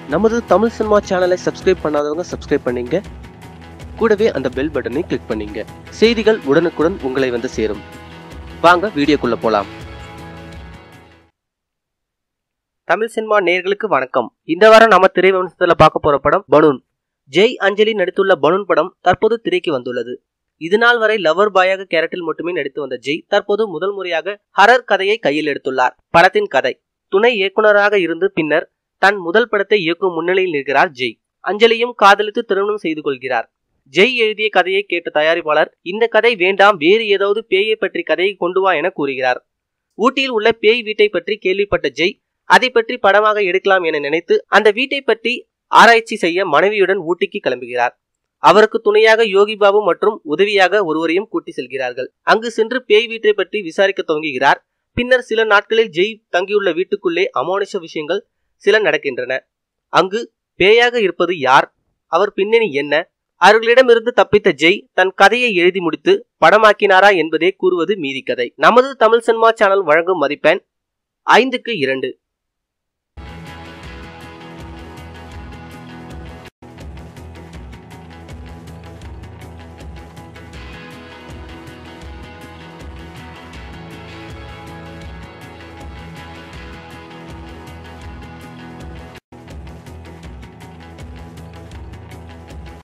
நமது தமிழ் சினிமா சேனலை சப்ஸ்கிரைப் பண்ணாதவங்க சப்ஸ்கிரைப் பண்ணீங்க கூடவே அந்த பெல் பட்டனை கிளிக் பண்ணீங்க செய்திகள் உடனுக்குடன் உங்களை வந்து சேரும் வாங்க வீடியோக்குள்ள போலாம் தமிழ் சினிமா நேயர்களுக்கு வணக்கம் இந்த வாரம் நம்ம திரைவம்சத்துல பார்க்க போற படம் பலூன் ஜெய் அஞ்சலி நடித்துள்ள பலூன் படம் தற்போது திரைக்கு வந்துள்ளது இது நாள் வரை லவர் பாயாக கேரக்டரில் மட்டுமே நடித்து வந்த ஜெய் தற்போது முதல் முறையாக ஹரர் கதையை கையில் எடுத்துள்ளார் படத்தின் கதை துணை இயக்குனராக இருந்து பின்னர் தன் முதல் படத்தை இயக்கும் முன்னிலையில் நிற்கிறார் ஜெய் அஞ்சலியும் காதலித்து திருமணம் செய்து கொள்கிறார் ஜெய் எழுதிய கதையை கேட்ட தயாரிப்பாளர் இந்த கதை வேண்டாம் வேறு ஏதாவது பேயை பற்றி கதையை கொண்டு வா என கூறுகிறார் ஊட்டியில் உள்ள பேய் வீட்டை பற்றி கேள்விப்பட்ட ஜெய் அதை பற்றி படமாக எடுக்கலாம் என நினைத்து அந்த வீட்டை பற்றி ஆராய்ச்சி செய்ய மனைவியுடன் ஊட்டிக்கு கிளம்புகிறார் அவருக்கு துணையாக யோகி பாபு மற்றும் உதவியாக ஒருவரையும் கூட்டி செல்கிறார்கள் அங்கு சென்று பேய் வீட்டை பற்றி விசாரிக்க துவங்குகிறார் பின்னர் சில நாட்களில் ஜெய் தங்கியுள்ள வீட்டுக்குள்ளே அமானுஷ விஷயங்கள் சில நடக்கின்றன அங்கு பேயாக இருப்பது யார் அவர் பின்னணி என்ன அவர்களிடமிருந்து தப்பித்த ஜெய் தன் கதையை எழுதி முடித்து படமாக்கினாரா என்பதே கூறுவது மீதி கதை நமது தமிழ் சினிமா சேனல் வழங்கும் மதிப்பெண் ஐந்துக்கு இரண்டு